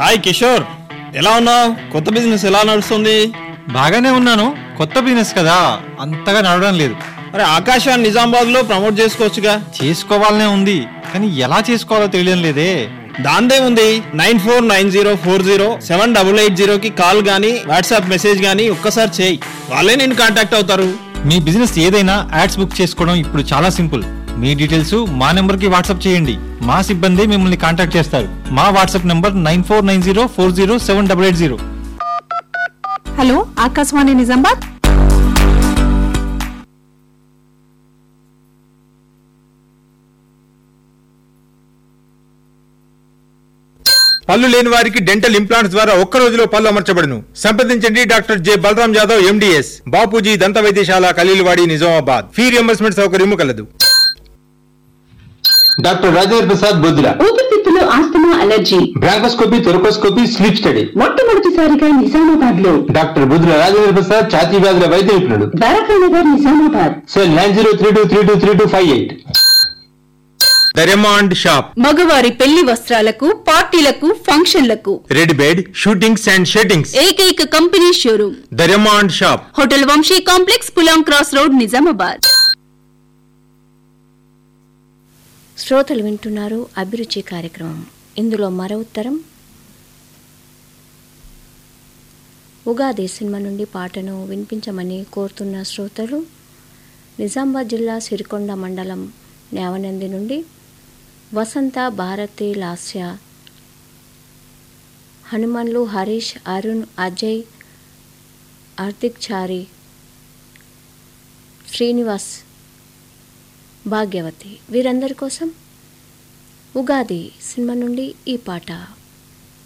hi Kishore ఎలా ఉన్నావు కొత్త బిజినెస్ ఎలా నడుస్తుంది బాగానే ఉన్నాను కొత్త బిజినెస్ కదా అంతగా నడవడం లేదు మరి ఆకాశాన్ని నిజామాబాద్ లో ప్రమోట్ చేసుకోవచ్చుగా చేసుకోవాలనే ఉంది కానీ ఎలా చేసుకోవాలో తెలియడం లేదే దాందే ఉంది nine four nine zero four zero seven double eight zero కి కాల్ గానీ వాట్సాప్ మెసేజ్ గానీ ఒక్కసారి చేయి వాళ్ళే నేను కాంటాక్ట్ అవుతారు మీ బిజినెస్ ఏదైనా యాడ్స్ బుక్ చేసుకోవడం ఇప్పుడు చాలా సింపుల్ మీ డీటెయిల్స్ మా నెంబర్ కి వాట్సాప్ చేయండి మా సిబ్బంది మిమ్మల్ని కాంటాక్ట్ చేస్తారు మా WhatsApp number nine four nine zero four zero seven double eight zero hello Akashvani Nizamabad పళ్ళు లేని వారికి డెంటల్ ఇంప్లాంట్స్ ద్వారా ఒక్క రోజులో పళ్ళు అమర్చబడును సంప్రదించండి doctor J Balaram Jadhav MDS Bapuji దంత వైద్యశాల ఖలీల్వాడి నిజామాబాద్ ఫీ రియంబర్స్మెంట్ సౌకర్యము కలదు డాక్టర్ రాజేంద్ర ప్రసాద్ బొద్దుల ఊపిరితిత్తులు asthma allergy bronchoscopy thoracoscopy sleep study మొట్టమొదటిసారిగా నిజామాబాద్ లో డాక్టర్ బుద్ధుల రాజేంద్ర ప్రసాద్ ఛాతీ వ్యాధుల వైద్య నిపుణుడు Dwaraka Nagar Nizamabad cell nine zero three two three two three two five eight the Raymond shop మగవారి పెళ్లి వస్త్రాలకు పార్టీలకు ఫంక్షన్లకు రెడ్ బెడ్ షూటింగ్స్ అండ్ షెటింగ్స్ ఏకైక company showroom the Raymond shop hotel Vamshi complex పులాం క్రాస్ రోడ్ నిజామాబాద్ శ్రోతలు వింటున్నారు అభిరుచి కార్యక్రమం ఇందులో మరో ఉత్తరం ఉగాది సినిమా నుండి పాటను వినిపించమని కోరుతున్న శ్రోతలు నిజామాబాద్ జిల్లా సిరికొండ మండలం నేవనంది నుండి వసంత భారతి లాస్య హనుమన్లు హరీష్ అరుణ్ అజయ్ హార్దిక్ చారి శ్రీనివాస్ భాగ్యవతి వీరందరి కోసం ఉగాది సినిమా నుండి ఈ పాట